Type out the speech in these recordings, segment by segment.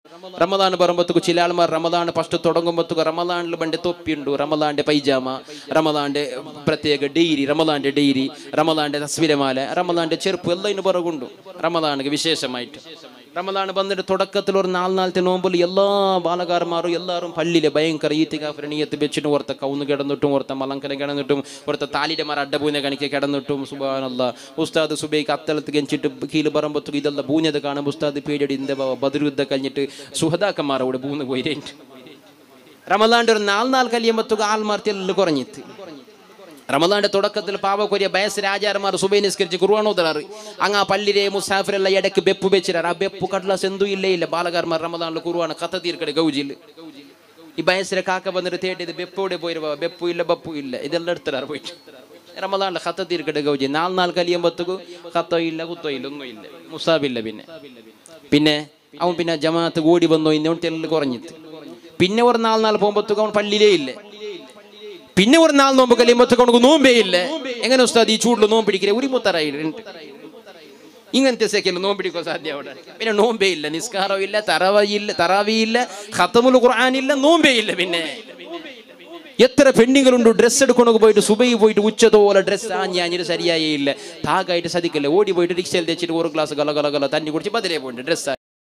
റമദാൻ പറയുമ്പോഴത്തേക്ക് ചില ആൾമാർ റമദാൻ ഫസ്റ്റ് തുടങ്ങുമ്പോഴത്തേക്ക് റമദാനിൽ പണ്ട് തൊപ്പിയുണ്ട് റമദാന്റെ പൈജാമ റമദാന്റെ പ്രത്യേക ഡെയ്രി റമദാന്റെ ഡെയ്രി റമദാന്റെ തസ്വിരമാല റമദാന്റെ ചെറുപ്പ് എല്ലാം ഇതിന് പുറകുണ്ട് റമദാനക്ക് വിശേഷമായിട്ട് റമദാൻ വന്നിട്ട് തുടക്കത്തിൽ ഒരു നാല് നാളത്തെ നോമ്പിൽ എല്ലാ ബാലകാരന്മാരും എല്ലാവരും പള്ളിയിലെ ഭയങ്കര ഈത്തികാഫരണീയത്ത് വെച്ചിട്ട് ഓർത്ത കൗന്ന് കിടന്നിട്ടും ഓർത്ത മലങ്കര കിടന്നിട്ടും ഓർത്ത താലിയുടെ മര അഡ്ഡപൂനെ കണിക്ക് കിടന്നിട്ടും സുബാനല്ല ഉസ്താദ് സുബൈക്ക് അത്തലത്ത് കെഞ്ചിട്ട് കീല് പറമ്പത്തു ഇതെല്ലാം ബൂഞ്ഞത് കാണുമ്പോൾ ഉസ്താദ് പേടിയടി ഇന്ത ബദരുദ്ധ കഴിഞ്ഞിട്ട് സുഹദാക്കന്മാരോട് ബൂന്ന് പോയിട്ട് റമദാന്റെ ഒരു നാല് നാൾ കഴിയുമ്പോഴത്തേക്ക് ആൾമാർത്തിയെല്ലാം കുറഞ്ഞിത്ത് റമദാന്റെ തുടക്കത്തിൽ പാവക്കൊരിയ ബയസ് രാജാരന്മാർ സുബൈ നിസ്കരിച്ച് കുറുവാണോദറാറ് അങ്ങ് ആ പള്ളിരെ മുസാഫിറെല്ലാം ഇടയ്ക്ക് ബെപ്പ് വെച്ചിരാറ് ആ ബെപ്പ് കടലാസ് എന്തും ഇല്ലേ ഇല്ല ബാലകാർമാർ റമദാനിൽ കുറുവാണ് കഥ തീർക്കടെ ഗൗജിയിൽ ഈ ബയസിലെ കാക്ക വന്നിട്ട് തേട്ടിയത് ബെപ്പോടെ പോയി ബെപ്പു ഇല്ല ബപ്പു ഇല്ല ഇതെല്ലാം എടുത്തിടാറ് പോയിട്ട് റമദാനിലെ കഥ തീർക്കടെ ഗൗജി നാല് നാൾ കഴിയുമ്പോഴത്തേക്ക് കത്തോ ഇല്ല കുത്തോ ഇല്ല ഒന്നും ഇല്ല മുസാബില്ല പിന്നെ പിന്നെ അവൻ പിന്നെ ജമാഅത്ത് ഓടി വന്നോ ഇന്നോട്ട് തെല്ല് കുറഞ്ഞിട്ട് പിന്നെ ഒരു നാല് നാൾ പോകുമ്പോഴത്തേക്ക് അവൻ പള്ളിയിലേ ഇല്ല പിന്നെ ഒരു നാൾ നോമ്പ് കഴിയുമ്പോഴത്തേക്ക് അവനക്ക് നോമ്പേ ഇല്ല എങ്ങനെ ഉസ്താദ് ഈ ചൂടിൽ നോമ്പ് പിടിക്കില്ല ഉരിമുത്തറായിട്ടുണ്ട് ഇങ്ങനത്തെ സെക്കൻഡ് നോമ്പ് പിടിക്കാൻ സാധ്യ അവിടെ പിന്നെ നോമ്പേ ഇല്ല നിസ്കാരം ഇല്ല തറവയില്ല തറാവിയില്ല ഖത്തമുൽ ഖുർആൻ ഇല്ല നോമ്പേ ഇല്ല പിന്നെ എത്ര പെണ്ണുങ്ങളുണ്ട് ഡ്രസ്സ് എടുക്കണക്ക് പോയിട്ട് സുബൈ പോയിട്ട് ഉച്ചതോലെ ഡ്രസ്സ് ആഞ്ഞാഞ്ഞിട്ട് ശരിയായേ ഇല്ല താകായിട്ട് സതിക്കല്ലേ ഓടി പോയിട്ട് റിക്ഷയിൽ തെച്ചിട്ട് ഒരു ഗ്ലാസ് ഗല ഗല ഗല തന്നി കുടിച്ച് ബദലേ പോയിട്ട് ഡ്രസ്സ്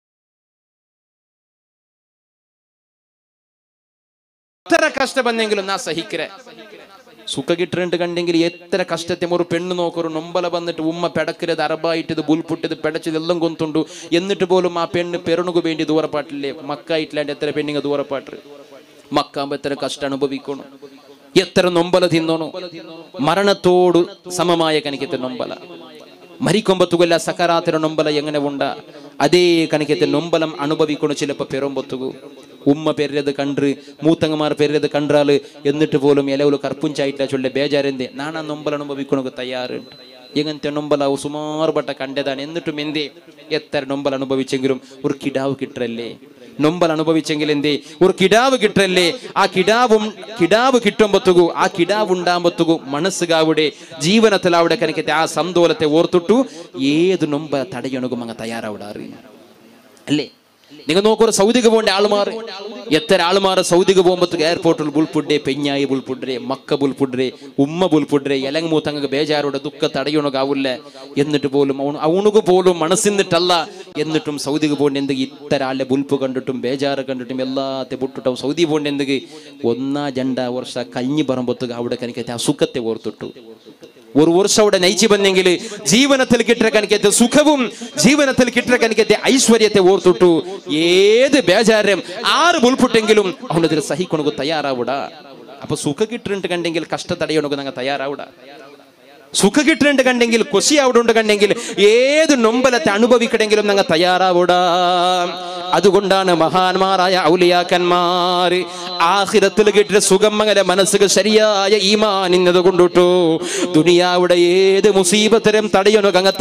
എത്ര കഷ്ടമെന്നെങ്കിലും നാ സഹിക്കരെ സുഖ കിട്ടുന്നുണ്ട് കണ്ടെങ്കിൽ എത്ര കഷ്ടത്തെ ഒരു പെണ്ണ് നോക്കൊരു നൊമ്പല വന്നിട്ട് ഉമ്മ പെടക്കരുത് അറബായിട്ടത് ബുൽപുട്ടത് പെടച്ചത് എല്ലാം കൊന്തുണ്ടു എന്നിട്ട് പോലും ആ പെണ്ണ് പെരുണുക്ക് വേണ്ടി ദൂരപ്പാട്ടില്ലേ മക്കായിട്ടില്ലാണ്ട് എത്ര പെണ്ണിങ്ങ ദൂരപ്പാട്ട് മക്കാകുമ്പോ എത്ര കഷ്ടം അനുഭവിക്കണം എത്ര നൊമ്പല തിന്നണു മരണത്തോട് സമമായ കനിക്കത്തെ നൊമ്പല മരിക്കൊമ്പത്തുകല്ല സക്കറാത്തിന നൊമ്പല എങ്ങനെ ഉണ്ട അതേ കണക്കത്തെ നൊമ്പലം അനുഭവിക്കണം ചിലപ്പോ പെറുമ്പൊത്തുകു ഉമ്മ പെരത് കണ്ട് മൂത്തങ്ങമാർ പെരത് കണ്ടാല് എന്നിട്ട് പോലും ഇലവുలు കർപ്പുഞ്ചായിട്ടില്ല ചൊല്ലെ ബേജാരെന്തേ നാണ നൊമ്പൽ അനുഭവിക്കണക്ക് തയ്യാറുണ്ട് എങ്ങനത്തെ നൊമ്പലാവും സുമാറുപെട്ട കണ്ടതാണ് എന്നിട്ടും എന്തേ എത്ര നൊമ്പൽ അനുഭവിച്ചെങ്കിലും ഒരു കിടാവ് കിട്ടല്ലേ നൊമ്പൽ അനുഭവിച്ചെങ്കിൽ എന്തേ ഒരു കിടാവ് കിട്ടല്ലേ ആ കിടാവും കിടാവ് കിട്ടുമ്പത്തുകു ആ കിടാവ് ഉണ്ടാകുമ്പത്തുകു മനസ്സുകാവിടെ ജീവനത്തിൽ അവിടെ കനക്കത്തെ ആ സന്തോലത്തെ ഓർത്തിട്ടു ഏത് നൊമ്പ തടയണകും അങ്ങ് തയ്യാറാവിടാറ് അല്ലേ നിങ്ങൾ നോക്കൂ സൗദിക്ക് പോകേണ്ട ആളുമാർ എത്ര ആളുമാർ സൗദിക്ക് പോകുമ്പോൾ എയർപോർട്ടിൽ ബുൾപുഡ്രെ പെഞ്ഞായി ബുൾപുഡ്രെ മക്ക ബുൾപുഡ്രെ ഉമ്മ ബുൾപുഡ്രെ എലങ്ങ് തങ്ങൾക്ക് ബേജാരോടെ ദുഃഖ തടയണകാവില്ല എന്നിട്ട് പോലും അവണ് അവണുക്ക് പോലും മനസ്സിന്നിട്ടല്ല എന്നിട്ടും സൗദിക്ക് പോകേണ്ട എന്തെങ്കിൽ ഇത്തര ആളുടെ ബുൽപ്പ് കണ്ടിട്ടും ബേജാറ് കണ്ടിട്ടും എല്ലാത്തെ പൊട്ടിട്ടും സൗദി പോകേണ്ട എന്തെങ്കിൽ ഒന്നാ ജണ്ട വർഷ കഞ്ഞി പറമ്പത്തുക അവിടെ കനിക്കത്തെ ആ സുഖത്തെ ഓർത്തിട്ടു ഒരു വർഷം അവിടെ നയിച്ചു വന്നെങ്കിൽ ജീവനത്തിൽ കിട്ടുന്ന കണിക്കത്തെ സുഖവും ജീവനത്തിൽ കിട്ടുന്ന കണിക്കത്തെ ഐശ്വര്യത്തെ ഓർത്തിട്ടു ഏത് ബേജാരം ആറ് ബുൾപുട്ടെങ്കിലും അവനതിൽ സഹിക്കണക്ക് തയ്യാറാവിടാ അപ്പൊ സുഖ കിട്ടുന്നുണ്ട് കണ്ടെങ്കിൽ കഷ്ടത്തടയണക്ക് ഞങ്ങൾ തയ്യാറാവിടാ സുഖ കിട്ടുന്നുണ്ട് കണ്ടെങ്കിൽ കൊശി അവിടെ ഉണ്ട് കണ്ടെങ്കിൽ ഏത് നൊമ്പലത്തെ അനുഭവിക്കണമെങ്കിലും ഞങ്ങൾ തയ്യാറാവിടാ അതുകൊണ്ടാണ് മഹാന്മാരായ ഔലിയാക്കന്മാർ ആഹിരത്തിൽ കിട്ടിയ സുഖം അങ്ങനെ മനസ്സിന് ശരിയായ ഈമാൻ ഇന്നത് കൊണ്ടിട്ടു ദുനിയാവിടെ ഏത് മുസീബത്തരം തടയണോ അങ്ങ്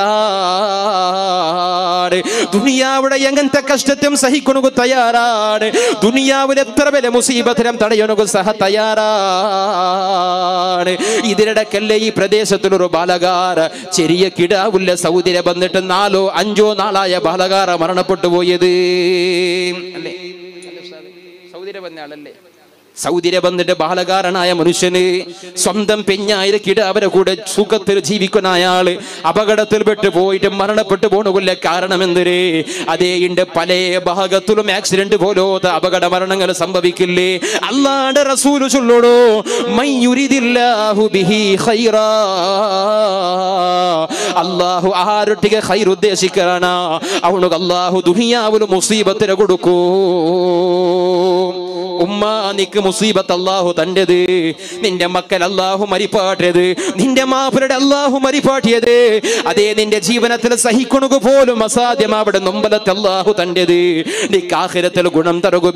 തയ്യാറാണ് ദുനിയാവിടെ എങ്ങനത്തെ കഷ്ടത്വം സഹിക്കണു തയ്യാറാണ് ദുനിയാവിൽ എത്ര വില മുസീബത്തരം തടയണു സഹ തയ്യാറാണ് ഇതിനിടക്കല്ലേ ഈ പ്രദേശത്തിലൊരു ബാലകാര ചെറിയ കിടാവുള്ള സൗദിരെ വന്നിട്ട് നാലോ അഞ്ചോ നാളായ ബാലകാര മരണപ്പെട്ടു പോയത് അല്ലേ സൗദിരെ വന്ന ആളല്ലേ സൗദിരെ വന്നിട്ട് ബാലകാരനായ മനുഷ്യന് സ്വന്തം പെഞ്ഞായിര കിട അവരെ കൂടെ സുഖത്തിൽ ജീവിക്കുന്ന അയാള് അപകടത്തിൽ പെട്ട് പോയിട്ട് മരണപ്പെട്ടു പോണുകൊല്ല കാരണം എന്തിര് അതേ ഇണ്ട് പല ഭാഗത്തിലും ആക്സിഡന്റ് പോലോത്ത അപകട മരണങ്ങൾ സംഭവിക്കില്ലേ അല്ലാണ്ട് റസൂല് ചൊല്ലോടോ മയ്യുരിദില്ലാഹു ബിഹി ഖൈറാ അള്ളാഹു ആരൊട്ടിಗೆ ഖൈർ ഉദ്ദേശിക്കണ അവനുക്ക് അള്ളാഹു ദുനിയാവില് മുസീബത്തിന് കൊടുക്കൂ ഉമ്മ നിക്ക് മുസീബത്ത് അള്ളാഹു തൻ്റെത് നിന്റെ മക്കൾ അള്ളാഹു മരിപ്പാട്ടിയത് നിന്റെ മാപ്പിളുടെ അള്ളാഹു മരിപ്പാട്ടിയത് അതേ നിന്റെ ജീവനത്തിൽ സഹിക്കണുക പോലും അസാധ്യം അവിടെ നൊമ്പലത്ത് അള്ളാഹു തൻ്റെത് നിക്ക് ആഖിരത്തിൽ ഗുണം തരുക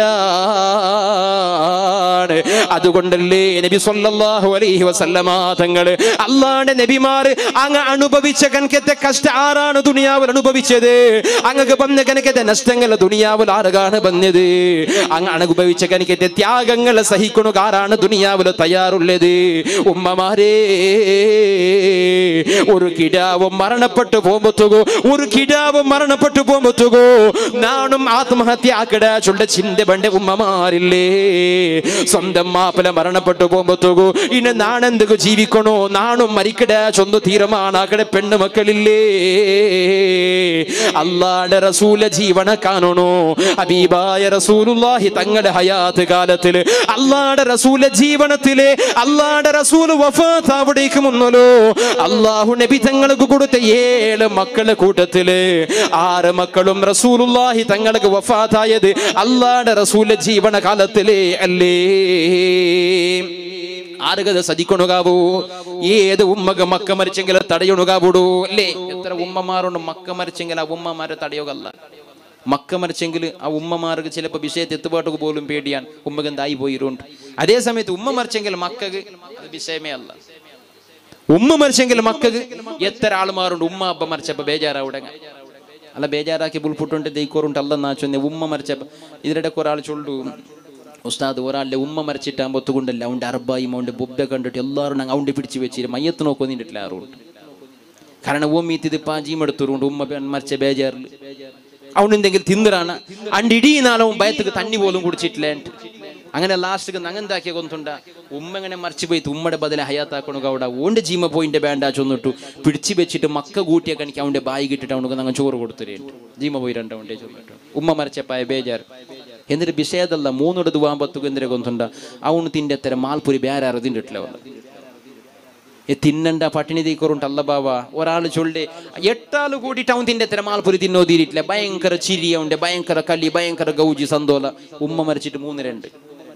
വേണ്ടിയാണ് അതുകൊണ്ടല്ലേ നബി സല്ലല്ലാഹു അലൈഹി വസല്ലമ തങ്ങള് അള്ളാന്റെ നബിമാര് അങ്ങ് അനുഭവിച്ച കണക്കത്തെ കഷ്ട ആരാണ് ദുനിയാവിൽ അനുഭവിച്ചത് അങ്ങക്ക് വന്ന കണക്കത്തെ നഷ്ടങ്ങൾ ദുനിയാവിൽ ആരുകാണ് വന്നത് അങ്ങ് അനുഭവിച്ച അനുഭവിച്ച കനിക്കത്തെ ത്യാഗങ്ങൾ സഹിക്കണുകാരാണ് ദുനിയാവില് തയ്യാറുള്ളത് ഉമ്മമാരേ ഒരു കിടാവും മരണപ്പെട്ടു പോകുമ്പോത്തുകോ ഒരു കിടാവും മരണപ്പെട്ടു പോകുമ്പോത്തുകോ നാണും ആത്മഹത്യ ആക്കട ചുണ്ട ചിന്ത പണ്ട് ഉമ്മമാരില്ലേ സ്വന്തം മാപ്പിള മരണപ്പെട്ടു പോകുമ്പോത്തുകോ ഇനി നാണെന്തൊക്കെ ജീവിക്കണോ നാണും മരിക്കട ചൊന്ന് തീരുമാനാക്കട പെണ്ണു മക്കളില്ലേ അള്ളാടെ റസൂല ജീവന കാണണോ ഹബീബായ റസൂലുള്ളാഹി തങ്ങളുടെ ഹയാത്ത് കാലത്തില് അള്ളാടെ റസൂല ജീവനത്തിലെ അള്ളാടെ റസൂൽ വഫാത്ത് അവിടേക്ക് മുന്നല്ലോ അള്ളാഹു നബി തങ്ങൾക്ക് കൊടുത്ത ഏഴ് മക്കളെ കൂട്ടത്തില് ആറ് മക്കളും റസൂലുള്ളാഹി തങ്ങൾക്ക് വഫാത്തായത് അള്ളാടെ റസൂല ജീവന കാലത്തിലെ അല്ലേ ആരുകത് സതിക്കൊണുകാവൂ ഏത് ഉമ്മക മക്ക മരിച്ചെങ്കിൽ തടയുണുകാവൂടൂ അല്ലേ എത്ര ഉമ്മമാരുണ്ട് മക്ക മരിച്ചെങ്കിൽ ആ ഉമ്മമാരെ തടയുകല്ല മക്ക മരിച്ചെങ്കിൽ ആ ഉമ്മമാർക്ക് ചിലപ്പോൾ വിഷയത്തെ എത്തുപാട്ടൊക്കെ പോലും പേടിയാൻ ഉമ്മക്ക് എന്തായി പോയിട്ടുണ്ട് അതേ സമയത്ത് ഉമ്മ മരിച്ചെങ്കിൽ മക്കക്ക് അത് വിഷയമേ അല്ല ഉമ്മ മരിച്ചെങ്കിൽ മക്കക്ക് എത്ര ആളുമാരുണ്ട് ഉമ്മ അപ്പ മരിച്ചപ്പോ ബേജാറാവിടെ അല്ല ബേജാറാക്കി പുൽപുട്ടുണ്ട് ദൈക്കോറുണ്ട് അല്ലെന്നാ ചൊന്നെ ഉമ്മ മരിച്ചപ്പോ ഇതിനിടയ്ക്ക് ഒരാൾ ചൊല്ലു ഉസ്താദ് ഒരാളുടെ ഉമ്മ മരിച്ചിട്ടാകുമ്പോൾ ഒത്തുകൊണ്ടല്ല അവൻ്റെ അർബായും അവൻ്റെ ബൊബ്ബ കണ്ടിട്ട് എല്ലാവരും അങ്ങ് അവൻ്റെ പിടിച്ച് വെച്ചിട്ട് മയ്യത്ത് നോക്കൊന്നിട്ടില്ല ആറുണ്ട് കാരണം ഓമ്മീത്തിത് പാഞ്ചിയും എടുത്തുകൊണ്ട് ഉമ്മ പെ- മരിച്ച ബേജാറിൽ അവനെന്തെങ്കിലും തിന്നിറാണ് അണ്ട് ഇടീ നാളവും ഭയത്തുക്ക് തണ്ണി പോലും കുടിച്ചിട്ടില്ല എന്നിട്ട്. അങ്ങനെ ലാസ്റ്റ് അങ്ങനെന്താക്കിയ കൊന്നുണ്ട ഉമ്മ ഇങ്ങനെ മറിച്ച് പോയി ഉമ്മയുടെ ബദല ഹയാത്താക്കണു അവിടെ ഓണ്ട് ജീമ പോയിന്റെ വേണ്ട ചൊന്നിട്ടു പിടിച്ചു വെച്ചിട്ട് മക്ക കൂട്ടിയ കണിക്ക് അവന്റെ ബായി കിട്ടിട്ട് അവനക്ക് അങ്ങ് ചോറ് കൊടുത്തിട്ടുണ്ട് ജീമ പോയി രണ്ടവണ്ടേ ചൊന്നിട്ടു ഉമ്മ മറിച്ചപ്പായ ബേജാർ എന്നിട്ട് വിഷയതല്ല മൂന്നോട് ദുവാമ്പത്തുക എന്തിനെ കൊന്നുണ്ട അവന് തിന്റെ എത്ര മാൽപുരി ബേരാറ് തിണ്ടിട്ടില്ല അവന് ഏ തിന്നണ്ട പട്ടിണി തീക്കറുണ്ട് അല്ല ബാവ ഒരാൾ ചൊല്ലേ എട്ടാൾ കൂടിയിട്ട് അവൻ തിന്റെ എത്ര മാൽപുരി തിന്നോ തീരിട്ടില്ല ഭയങ്കര ചിരിയുണ്ട് ഭയങ്കര കളി ഭയങ്കര ഗൗജി സന്തോല ഉമ്മ മരിച്ചിട്ട് മൂന്ന് രണ്ട്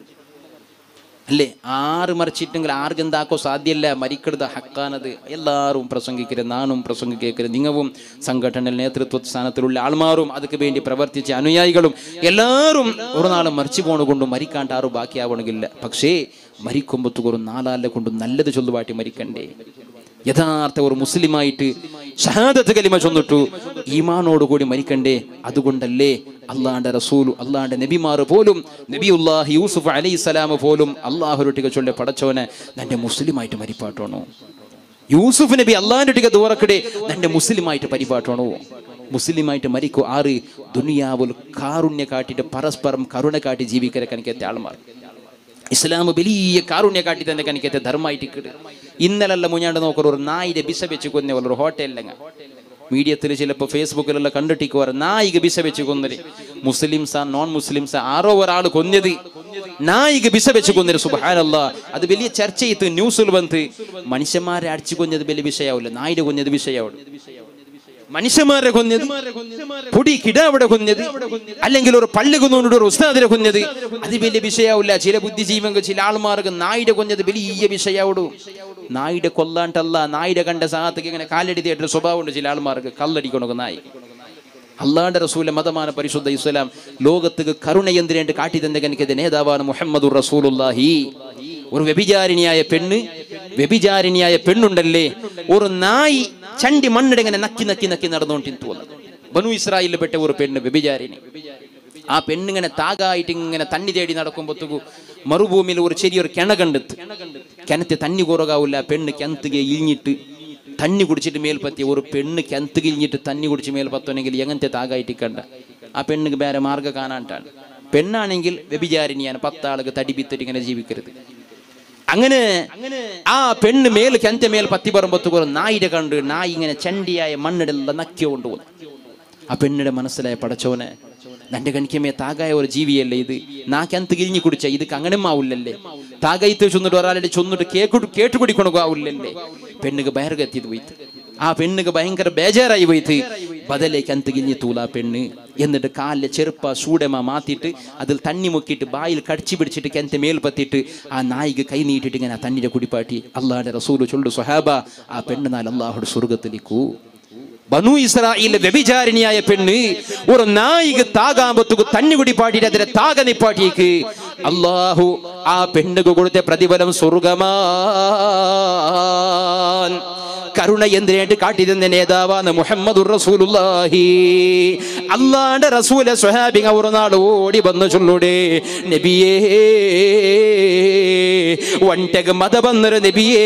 അല്ലേ ആറ് മറിച്ചിട്ടെങ്കിൽ ആർക്കും എന്താക്കോ സാധ്യല്ല മരിക്കരുത് ഹക്കാനത് എല്ലാവരും പ്രസംഗിക്കരുത് നാനും പ്രസംഗിക്കരുത് നിങ്ങവും സംഘടന നേതൃത്വ സ്ഥാനത്തിലുള്ള ആൾമാരും അതുക്ക് വേണ്ടി പ്രവർത്തിച്ച അനുയായികളും എല്ലാവരും ഒരു നാളും മരിച്ചു പോണുകൊണ്ടും മരിക്കാണ്ട് ആരും ബാക്കിയാവണമെങ്കില്ല പക്ഷേ മരിക്കുമ്പോഴത്തേക്ക് ഒരു നാലാലെ കൊണ്ടും നല്ലത് ചൊല്ലുവാട്ടി മരിക്കണ്ടേ യഥാർത്ഥ ഒരു മുസ്ലിമായിട്ട് ഷഹാദത്ത് കലിമ ചൊന്നിട്ടു ഈമാനോട് കൂടി മരിക്കണ്ടേ അതുകൊണ്ടല്ലേ അള്ളാന്റെ റസൂൽ അള്ളാന്റെ നബിമാർ പോലും നബിയുല്ലാഹി യൂസുഫ് അലൈഹി സ്വലാം പോലും അള്ളാഹുരുട്ടിക ചൊല്ലെ പടച്ചോനെ നിന്റെ മുസ്ലിമായിട്ട് മരിപ്പാട്ടോണോ യൂസുഫ് നബി അള്ളാഹിന്റെ ടിക ദൂറക്കടെ നിന്റെ മുസ്ലിമായിട്ട് പരിപാട്ടോണോ മുസ്ലിമായിട്ട് മരിക്കൂ ആറ് ദുനിയാവുൽ കാരുണ്യ കാട്ടിട്ട് പരസ്പരം കരുണ കാട്ടി ജീവിക്കരെ കണിക്കത്തെ ആൾമാർ ഇസ്ലാം വലിയ കാരുണ്യ കാട്ടി തന്നെ കണിക്കത്തെ ധർമ്മമായിട്ട് കിട് ഇന്നലല്ല മുഞ്ഞാണ്ട് നോക്കൊരു ഒരു നായിരെ ബിസ വെച്ച് കൊന്ന ഒരു ഹോട്ടലിലങ്ങ മീഡിയത്തിൽ ചിലപ്പോൾ ഫേസ്ബുക്കിലുള്ള കണ്ടിട്ടിക്ക് പറ നായിക ബിസ വെച്ച് കൊന്നത് മുസ്ലിംസാ നോൺ മുസ്ലിംസാ ആരോ ഒരാൾ കൊന്നത് നായിക ബിസ വെച്ച് കൊന്നത് സുബാനല്ല അത് വലിയ ചർച്ച ചെയ്ത് ന്യൂസിൽ വന്ന് മനുഷ്യന്മാരെ അടിച്ചു കൊഞ്ഞത് വലിയ വിഷയാവില്ല നായിയുടെ കൊഞ്ഞത് വിഷയാവും മനുഷ്യന്മാരെ കൊന്നത് പൊടി കിടാവിടെ കൊന്നത് അല്ലെങ്കിൽ ഒരു പള്ളി കൊന്നുകൊണ്ട് ഒരു ഉസ്താദിനെ കൊന്നത് അത് വലിയ വിഷയാവില്ല ചില ബുദ്ധിജീവങ്ങൾ ചില ആൾമാർക്ക് നായിടെ കൊന്നത് വലിയ വിഷയാവിടും നായിടെ കൊല്ലാണ്ടല്ല നായിടെ കണ്ട സാഹത്തേക്ക് ഇങ്ങനെ കാലടി തേട്ട സ്വഭാവമുണ്ട് ചില ആൾമാർക്ക് കല്ലടിക്കണൊക്കെ നായി അള്ളാന്റെ റസൂലെ മതമാണ് പരിശുദ്ധ ഇസ്ലാം ലോകത്ത് കരുണ എന്തിനേണ്ട് കാട്ടി തന്നെ എനിക്ക് നേതാവാണ് മുഹമ്മദ് റസൂലുല്ലാഹി ഒരു വ്യഭിചാരിണിയായ പെണ്ണ് വ്യഭിചാരിണിയായ പെണ്ണുണ്ടല്ലേ ഒരു നായി ചണ്ടി മണ്ണിടെ ഇങ്ങനെ നക്കി നക്കി നക്കി നടന്നുകൊണ്ടിരുന്നു തോന്നുന്നു ബനു ഇസ്രായേലിൽ പെട്ട ഒരു പെണ്ണ് വ്യഭിചാരിണി ആ പെണ്ണിങ്ങനെ താകായിട്ട് ഇങ്ങനെ തണ്ണി തേടി നടക്കുമ്പോഴത്തേക്കു മറുഭൂമിയിൽ ഒരു ചെറിയൊരു കിണ കണ്ടെത്ത് കിണറ്റ് തണ്ണി കുറകാവില്ല പെണ്ണ് കിണത്തുക ഇഴിഞ്ഞിട്ട് തണ്ണി കുടിച്ചിട്ട് മേൽപ്പത്തിയ ഒരു പെണ്ണ് കിണത്ത് കിഴിഞ്ഞിട്ട് തണ്ണി കുടിച്ച് മേൽപ്പത്തണെങ്കിൽ എങ്ങനത്തെ താകായിട്ട് കണ്ട ആ പെണ്ണിക്ക് വേറെ മാർഗ്ഗം കാണാണ്ടാണ് പെണ്ണാണെങ്കിൽ വ്യഭിചാരിണിയാണ് പത്താൾക്ക് തടി പിത്തിട്ട് ഇങ്ങനെ ജീവിക്കരുത് അങ്ങനെ ആ പെണ്ണ് മേൽ കെന്ത മേൽ പത്തി പറമ്പത്ത് ഒരു നായിരെ കണ്ട് നായി ഇങ്ങനെ ചണ്ടിയായ മണ്ണിടെല്ലാം നക്കിയോ കൊണ്ടുപോകുന്നു ആ പെണ്ണിടെ മനസ്സിലായ പടച്ചോനെ നിന്റെ കണിക്കമേ താകായ ഒരു ജീവിയല്ലേ ഇത് നാക്കെന്ത് കിരിഞ്ഞു കുടിച്ച ഇത് അങ്ങനെമാവില്ലല്ലേ താകയത്ത് ചൊന്നിട്ട് ഒരാളുടെ ചൊന്നിട്ട് കേട്ടു കേട്ടു കുടിക്കണകാവില്ലല്ലേ പെണ്ണുക്ക് ബയർകെത്തിയത് പോയിട്ട് ആ പെണ്ണുക്ക് ഭയങ്കര ബേജാറായി പോയിട്ട് ബദലേക്ക് അന്ത് കിഞ്ഞി തൂല പെണ്ണ് എന്നിട്ട് കാലിലെ ചെറുപ്പ സൂടമ മാത്തിയിട്ട് അതിൽ തണ്ണി മുക്കിയിട്ട് ബായിൽ കടിച്ചു പിടിച്ചിട്ട് കെന്ത മേൽ പത്തിയിട്ട് ആ നായിക്ക് കൈ നീട്ടിട്ട് ഇങ്ങനെ ആ തണ്ണിയുടെ കുടിപ്പാട്ടി അള്ളാഹുടെ റസൂല് ചൊല്ലു സുഹാബ ആ പെണ്ണ് നാൽ അള്ളാഹുടെ സ്വർഗത്തിലേക്കു ബനു ഇസ്രായേലിലെ വ്യഭിചാരിണിയായ പെണ്ണ് ഒരു നായിക താകാമ്പത്തുക്ക് തണ്ണി കുടിപ്പാട്ടിട്ട് അതിനെ താക നിപ്പാട്ടിയേക്ക് അള്ളാഹു ആ പെണ്ണുക്ക് കൊടുത്ത പ്രതിഫലം സ്വർഗമാൻ കരുണ എന്തിനായിട്ട് കാട്ടിരുന്ന നേതാവാണ് മുഹമ്മദ് റസൂലുള്ളാഹി അള്ളാന്റെ റസൂലെ സ്വഹാബിങ് ഒരു നാൾ ഓടി വന്നു ചൊല്ലൂടെ നബിയേ ഒൻറ്റക് മത വന്നൊരു നബിയേ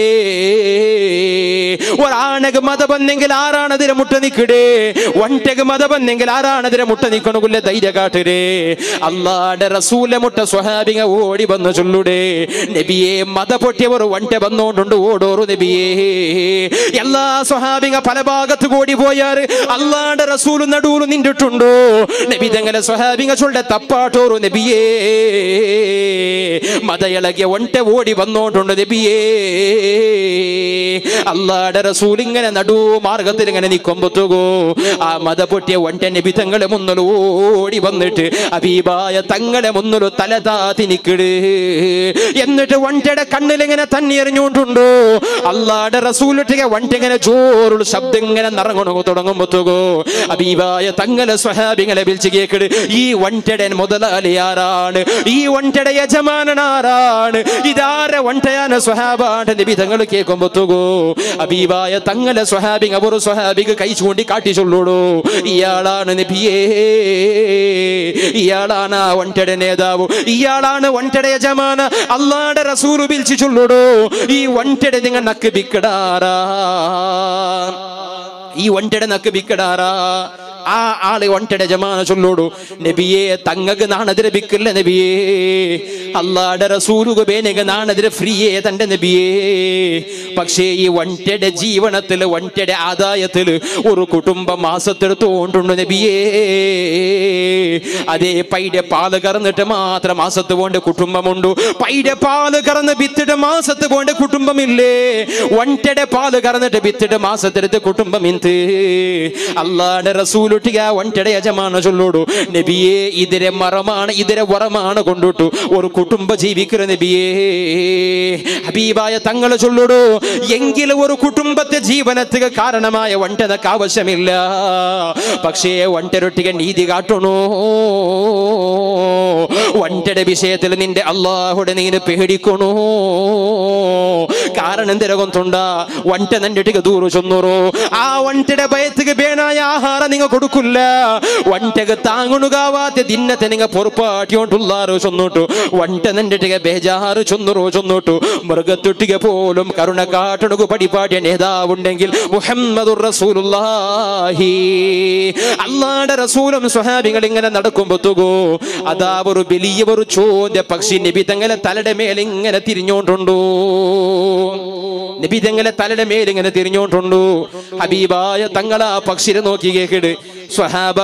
ഒരാണക് മത വന്നെങ്കിൽ ആരാണതിരെ മുട്ട നിക്കടേ ഒൻറ്റക് മത വന്നെങ്കിൽ ആരാണതിരെ മുട്ട നിക്കണകുല്ല ധൈര്യ കാട്ടരേ അള്ളാന്റെ റസൂലെ മുട്ട സ്വഹാബിങ് ഓടി വന്നു ചൊല്ലുടേ നബിയെ മത പൊട്ടിയവർ വണ്ട വന്നോണ്ടുണ്ട് ഓടോറു നബിയേ എല്ലാ സ്വഹാബിക പല ഭാഗത്ത് കൂടി പോയാറ് അള്ളാന്റെ റസൂല് നടുവിൽ നിന്നിട്ടുണ്ടോ നബി തങ്ങളെ സ്വഹാബിക ചൊല്ലെ തപ്പാട്ടോറു നബിയേ മത ഇളകിയ ഒണ്ട ഓടി വന്നോണ്ടുണ്ട് നബിയേ അള്ളാടെ റസൂൽ ഇങ്ങനെ നടു മാർഗത്തിൽ ഇങ്ങനെ നിക്കുമ്പത്തുകോ ആ മത പൊട്ടിയ ഒണ്ട നബി തങ്ങളെ മുന്നിൽ ഓടി വന്നിട്ട് അബീബായ തങ്ങളെ മുന്നിൽ തല താത്തി നിക്കട് എന്നിട്ട് വണ്ടയുടെ കണ്ണിൽ ഇങ്ങനെ തന്നി എറിഞ്ഞുകൊണ്ടുണ്ടോ അള്ളാടെ റസൂലിട്ടിಗೆ വണ്ടിങ്ങനെ ജോറുള്ള ശബ്ദം ഇങ്ങനെ നിറങ്ങണോ തുടങ്ങുമ്പോത്തുകോ അബീബായ തങ്ങളെ സ്വഹാബിങ്ങളെ വിളിച്ച് കേക്കട് ഈ വണ്ടയുടെ മുതലാളി ആരാണ് ഈ വണ്ടയുടെ യജമാനൻ ആരാണ് ഇതാരെ വണ്ടയാണ് സ്വഹാബാന്റെ നബി തങ്ങൾ കേൾക്കുമ്പോത്തുകോ അബീബായ തങ്ങളെ സ്വഹാബിങ് അവർ സ്വഹാബിക്ക് കൈ ചൂണ്ടി കാട്ടി ചൊല്ലുടോ ഇയാളാണ് നബിയേ ഇയാളാണ് ആ വണ്ടയുടെ നേതാവ് ഇയാളാണ് വണ്ടയുടെ യജമാന അള്ളാടെ റസൂൽ വിളിച്ചു ചൊല്ലുടോ ഈ വണ്ടയുടെ നിങ്ങൾ നക്ക് ബിക്കടാറാ ഈ വണ്ടയുടെ നക്ക് ബിക്കടാറാ ആ ആള് ഒണ്ടയുടെ ജമാന ചൊല്ലോടു നബിയെ തങ്ങക്ക് നാണതിരെ ബിക്കില്ല നബിയേ അള്ളാടെ റസൂലുക ബേനക നാണതിരെ ഫ്രീയേ തന്റെ നബിയേ പക്ഷേ ഈ വണ്ടയുടെ ജീവനത്തില് വണ്ടയുടെ ആദായത്തില് ഒരു കുടുംബ മാസത്തെടുത്തോണ്ടുണ്ട് നബിയേ അതേ പൈടെ പാല് കറന്നിട്ട് മാത്രം മാസത്ത് പോണ്ട് കുടുംബമുണ്ട് പൈടെ പാല് കറന്ന് ബിത്തിട്ട് മാസത്ത് പോണ്ട് കുടുംബമില്ലേ വണ്ടയുടെ പാല് കറന്നിട്ട് ബിത്തിട്ട് മാസത്തെടുത്ത് കുടുംബം ഇന്ത് അള്ളാടെ റസൂലുട്ടിക വണ്ടയുടെ യജമാന ചൊല്ലോടു നബിയെ ഇതിരെ മറമാണ് ഇതിരെ വറമാണ് കൊണ്ടിട്ടു ഒരു കുടുംബ ജീവിക്കുന്ന നബിയേ ഹബീബായ തങ്ങൾ ചൊല്ലോടു എങ്കിലും ഒരു കുടുംബത്തെ ജീവനത്തിന് കാരണമായ വണ്ടനക്ക് ആവശ്യമില്ല പക്ഷേ വണ്ടരൊട്ടിക നീതി കാട്ടണോ വണ്ടയുടെ വിഷയത്തിൽ നിന്റെ അള്ളാഹുടെ നീന് പേടിക്കണോ കാരണം എന്തിരകൊണ്ടുണ്ട വണ്ട നണ്ടിട്ടിക ദൂරු ചൊന്നുറോ ആ വണ്ടയുടെ ഭയത്തിക്ക് ಬೇನಾಯ ಆಹಾರ ನಿಂಗ ಕೊಡುಕುಲ್ಲ ಒಂಟೆಗೆ ತಾಂಗುಣುಗಾವಾತೆ ದಿನ್ನತೆ ನಿಂಗ പൊറുപ്പാട്ടിയോണ്ടുള്ളാറ് ചൊന്നോട്ടു വണ്ട നണ്ടിട്ടിಗೆ ബേജാറ് ചൊന്നുറോ ചൊന്നോട്ടു മൃഗത്തൊട്ടിಗೆ പോലും കരുണ കാട്ടണുകു പടിപാടിയ നേതാവുണ്ടെങ്കിൽ മുഹമ്മദുർ റസൂലുള്ളാഹി അള്ളാടെ റസൂലും സ്വഹാബികൾ ഇങ്ങനെ നടക്കുമ്പോത്തുകോ അതാ ഒരു വലിയ ഒരു ചോദ്യ പക്ഷി നബി തങ്ങളെ തലയുടെ മേലെ ഇങ്ങനെ തിരിഞ്ഞോണ്ടുണ്ടോ നബി തങ്ങളെ തലയുടെ മേലെ ഇങ്ങനെ തിരിഞ്ഞോണ്ടുണ്ടോ ഹബീബായ തങ്ങൾ ആ പക്ഷിനെ നോക്കി കേക്കിട് സ്വഹാബ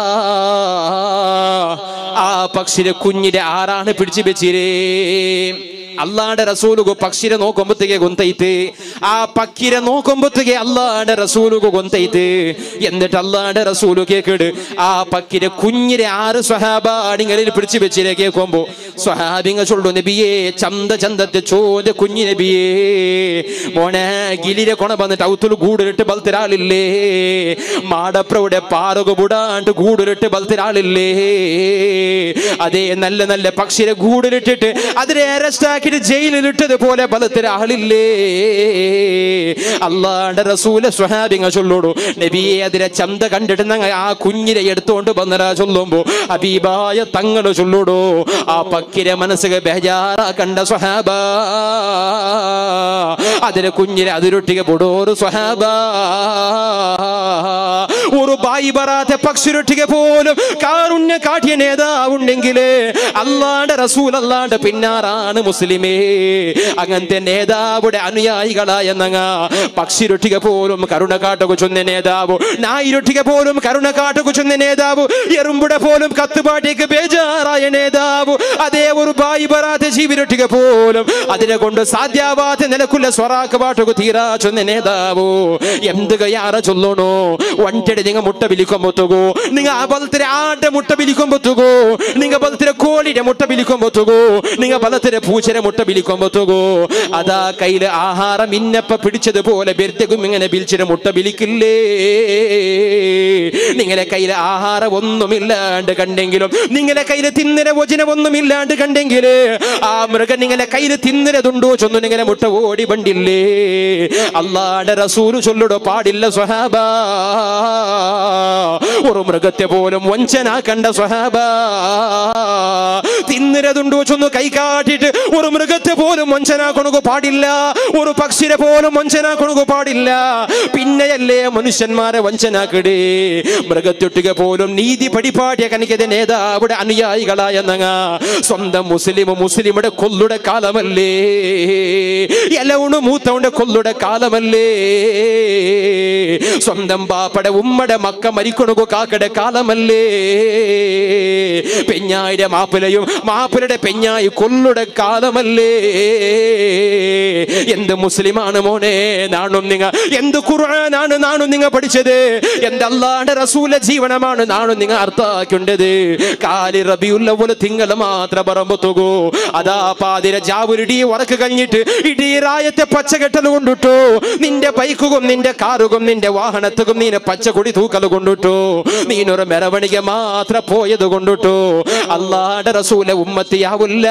ആ പക്ഷിനെ കുഞ്ഞിനെ ആരാണ് പിടിച്ചു വെച്ചിരേ അള്ളാടെ റസൂലുഗു പക്ഷിനെ നോക്കുമ്പോഴത്തേക്ക് ഗൊന്തൈത്ത് ആ പക്കിരെ നോക്കുമ്പോഴത്തേക്ക് അള്ളാടെ റസൂലുഗു ഗൊന്തൈത്ത് എന്നിട്ട് അള്ളാടെ റസൂലു കേക്കിട് ആ പക്കിരെ കുഞ്ഞിരെ ആറ് സ്വഹാബാടിങ്ങളിൽ പിടിച്ചു വെച്ചിരെ കേൾക്കുമ്പോ സ്വഹാബിങ്ങ ചൊല്ലു നബിയേ ചന്ത ചന്തത്തെ ചോദ്യ കുഞ്ഞി നബിയേ മോനെ ഗിലിരെ കൊണ വന്നിട്ട് ഔത്തുൽ ഗൂടിലിട്ട് ബൽത്തിരാളില്ലേ മാടപ്രവിടെ പാറക ബുടാണ്ട് ഗൂടിലിട്ട് ബൽത്തിരാളില്ലേ അതേ നല്ല നല്ല പക്ഷിരെ ഗൂടിലിട്ടിട്ട് അതിനെ അറസ്റ്റ് ആക്കിയിട്ട് ജയിലിലിട്ടത് പോലെ ബലത്തിന് ആളില്ലേ അള്ളാന്റെ റസൂല സ്വഹാബിങ്ങ ചൊല്ലോടു നബിയെ അതിനെ ചന്ത കണ്ടിട്ട് ഞങ്ങൾ ആ കുഞ്ഞിനെ എടുത്തോണ്ട് വന്നരാ ചൊല്ലുമ്പോ അബീബായ തങ്ങള് ചൊല്ലോടു ആ പക്കിരെ മനസ്സിൽ ബേജാറാ കണ്ട സ്വഹാബ അതിനെ കുഞ്ഞിനെ അതിരൊട്ടിക പൊടോറ് സ്വഹാബ ഒരു ബായി ബറാത്തെ പക്ഷിരൊട്ടിക പോലും കാരുണ്യ കാട്ടിയ നേതാവുണ്ടെങ്കിൽ അല്ലാണ്ട് റസൂൽ അല്ലാണ്ട് പിന്നാറാണ് മുസ്ലിമേ അങ്ങനത്തെ നേതാവുടെ അനുയായികളായ നങ്ങ പക്ഷിരൊട്ടിക പോലും കരുണ കാട്ടുക ചൊന്ന നേതാവ് നായിരൊട്ടിക പോലും കരുണ കാട്ടുക ചൊന്ന നേതാവ് എറുമ്പുടെ പോലും കത്തുപാട്ടേക്ക് ബേജാറായ നേതാവ് അതേ ഒരു ബായി ബറാത്തെ ജീവിരൊട്ടിക പോലും അതിനെ കൊണ്ട് സാധ്യാവാത്ത നിലക്കുള്ള സ്വറാക്ക് പാട്ടുക തീരാ ചൊന്ന നേതാവോ എന്ത് കയാറ ചൊല്ലണോ ഒൻറ്റടി നിങ്ങ മുട്ട വിളിക്കുമ്പോത്തുകോ നിങ്ങ ബലത്തിരെ ആടെ മുട്ട വിളിക്കുമ്പോത്തുകോ നിങ്ങ ബലത്തിരെ കോഴിയുടെ മുട്ട വിളിക്കുമ്പോത്തുകോ നിങ്ങ ബലത്തിരെ പൂച്ചരെ മുട്ട വിളിക്കുമ്പോത്തുകോ അതാ കയ്യില് ആഹാരം ഇന്നപ്പ പിടിച്ചതുപോലെ ബെർത്തകും ഇങ്ങനെ ബിൽച്ചിരെ മുട്ട വിളിക്കില്ലേ നിങ്ങളെ കയ്യിൽ ആഹാരം ഒന്നുമില്ലാണ്ട് കണ്ടെങ്കിലും നിങ്ങളെ കയ്യിൽ തിന്നര വചനം ഒന്നുമില്ലാണ്ട് ഇല്ലാണ്ട് കണ്ടെങ്കിൽ ആ മൃഗം നിങ്ങളെ കയ്യിൽ തിന്നരതുണ്ടോ ചൊന്നു നിങ്ങളെ മുട്ട ഓടി ബണ്ടില്ലേ അള്ളാടെ റസൂല് ചൊല്ലുടോ പാടില്ല സ്വഹാബ ഒരു മൃഗത്തെ പോലും വഞ്ചനാക്കണ്ട സ്വഹാബ തിന്നരതുണ്ടോ ചൊന്നു കൈ കാട്ടിട്ട് ഒരു മൃഗത്തെ പോലും വഞ്ചനാക്കണു പാടില്ല ഒരു പക്ഷിനെ പോലും വഞ്ചനാക്കണു പാടില്ല പിന്നെയല്ലേ മനുഷ്യന്മാരെ വഞ്ചനാക്കിടേ മൃഗത്തൊട്ടിക പോലും നീതി പടിപാടിയ കനിക്കത് നേതാവിടെ അനുയായികളായ നങ്ങ സ്വന്തം മുസ്ലിം മുസ്ലിമുടെ കൊല്ലുടെ കാലമല്ലേ എലവുണ് മൂത്തവന്റെ കൊല്ലുടെ കാലമല്ലേ സ്വന്തം ബാപ്പടെ ഉമ്മടെ മക്ക മരിക്കണു കാക്കടെ കാലമല്ലേ പെഞ്ഞായിരെ മാപ്പിലയും മാപ്പിലയുടെ പെഞ്ഞായി കൊല്ലുടെ കാലമല്ലേ എന്ത് മുസ്ലിമാണ് മോനെ നാണും നിങ്ങ എന്ത് ഖുർആനാണ് നാണും നിങ്ങ പഠിച്ചത് എന്ത് അല്ലാണ്ട് റസൂല ജീവനമാണ് നാണും നിങ്ങ അർത്ഥാക്കിണ്ടത് കാലി റബിയുള്ള പോലെ തിങ്കൾ മാത്രം പറമ്പത്തുകൂ അതാ പാതിര ജാവുരിടി ഉറക്ക് കഴിഞ്ഞിട്ട് ഇടീ റായത്തെ പച്ചകെട്ടൽ കൊണ്ടിട്ടു നിന്റെ ബൈക്കുകും നിന്റെ കാറുകും നിന്റെ വാഹനത്തുകും നീനെ പച്ചക്കൊടി തൂക്കൽ കൊണ്ടിട്ടു നീനൊരു മെരവണിക മാത്രം പോയത് കൊണ്ടിട്ടു അല്ലാടെ റസൂല ഉമ്മത്തിയാവില്ല